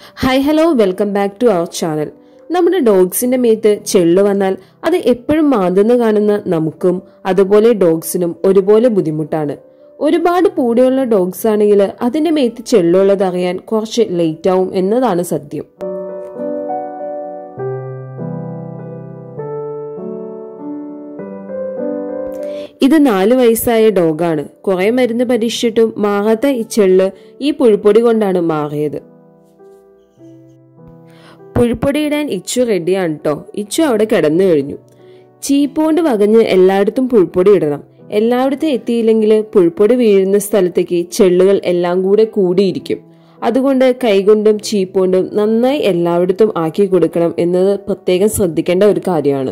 hi hello welcome back to our channel നമ്മുടെ ഡോഗ്സിന്റെ മേത്ത് ചെള്ളു വന്നാൽ അത് എപ്പോഴും മാന്തുന്ന കാണുന്ന നമുക്കും അതുപോലെ ഡോഗ്സിനും ഒരുപോലെ ബുദ്ധിമുട്ടാണ് ഒരുപാട് പൂടെയുള്ള ഡോഗ്സ് ആണെങ്കിൽ അതിന്റെ മേത്ത് ചെള്ളുള്ളത് അറിയാൻ കുറച്ച് ലേറ്റ് ആവും എന്നതാണ് സത്യം ഇത് നാല് വയസ്സായ ഡോഗാണ് കുറെ മരുന്ന് പരീക്ഷിച്ചിട്ടും മാറാത്ത ഈ ചെള്ള് ഈ പുഴുപ്പൊടി കൊണ്ടാണ് മാറിയത് പുഴുപ്പൊടി ഇടാൻ ഇച്ചു റെഡിയാണ് കേട്ടോ ഇച്ചു അവിടെ കിടന്നു കഴിഞ്ഞു ചീപ്പോണ്ട് വകഞ്ഞ് എല്ലായിടത്തും പുഴുപ്പൊടി ഇടണം എല്ലായിടത്തും എത്തിയില്ലെങ്കിൽ പുഴുപ്പൊടി വീഴുന്ന സ്ഥലത്തേക്ക് ചെള്ളുകൾ എല്ലാം കൂടെ കൂടിയിരിക്കും അതുകൊണ്ട് കൈകൊണ്ടും ചീപ്പോണ്ടും നന്നായി എല്ലായിടത്തും ആക്കി കൊടുക്കണം എന്നത് പ്രത്യേകം ശ്രദ്ധിക്കേണ്ട ഒരു കാര്യമാണ്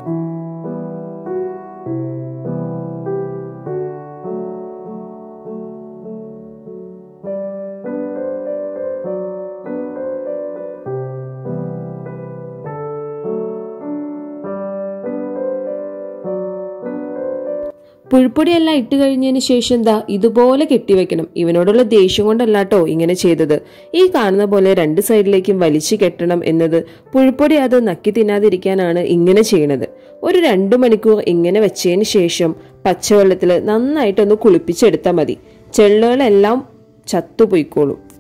പുഴുപ്പൊടിയെല്ലാം ഇട്ട് കഴിഞ്ഞതിന് ശേഷം ദാ ഇതുപോലെ കെട്ടിവെക്കണം ഇവനോടുള്ള ദേഷ്യം കൊണ്ടല്ലാട്ടോ ഇങ്ങനെ ചെയ്തത് ഈ കാണുന്ന പോലെ രണ്ട് സൈഡിലേക്കും വലിച്ചു കെട്ടണം എന്നത് പുഴുപ്പൊടി അത് നക്കി തിന്നാതിരിക്കാനാണ് ഇങ്ങനെ ചെയ്യണത് ഒരു രണ്ടു മണിക്കൂർ ഇങ്ങനെ വെച്ചതിന് ശേഷം പച്ചവെള്ളത്തിൽ നന്നായിട്ടൊന്ന് കുളിപ്പിച്ചെടുത്താൽ മതി ചെള്ളുകളെല്ലാം ചത്തുപോയിക്കോളും